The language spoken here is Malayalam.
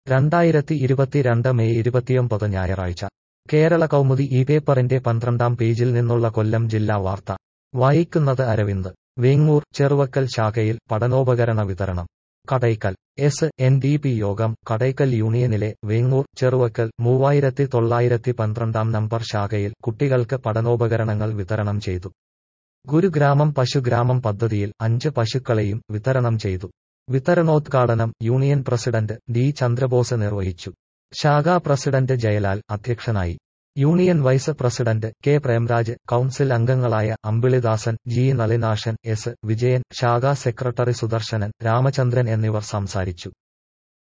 രണ്ടായിരത്തി ഇരുപത്തിരണ്ട് മെയ് ഇരുപത്തിയൊമ്പത് ഞായറാഴ്ച കേരള കൗമുദി ഈ പേപ്പറിന്റെ പന്ത്രണ്ടാം പേജിൽ നിന്നുള്ള കൊല്ലം ജില്ലാ വാർത്ത വായിക്കുന്നത് അരവിന്ദ് വേങ്ങൂർ ചെറുവക്കൽ ശാഖയിൽ പഠനോപകരണ വിതരണം Kadakkal S N D P യോഗം കടയ്ക്കൽ യൂണിയനിലെ വേങ്ങൂർ ചെറുവക്കൽ മൂവായിരത്തി തൊള്ളായിരത്തി പന്ത്രണ്ടാം നമ്പർ ശാഖയിൽ കുട്ടികൾക്ക് പഠനോപകരണങ്ങൾ വിതരണം ചെയ്തു ഗുരുഗ്രാമം പശുഗ്രാമം പദ്ധതിയിൽ അഞ്ച് പശുക്കളെയും വിതരണം ചെയ്തു വിതരണോദ്ഘാടനം യൂണിയൻ പ്രസിഡന്റ് ഡി ചന്ദ്രബോസ് നിർവഹിച്ചു ശാഖാ പ്രസിഡന്റ് ജയലാൽ അധ്യക്ഷനായി union vice president K Premraj council അംഗങ്ങളായ അമ്പിളിദാസൻ ജി നളിനാശൻ എസ് വിജയൻ ശാഖാ സെക്രട്ടറി സുദർശനൻ രാമചന്ദ്രൻ എന്നിവർ സംസാരിച്ചു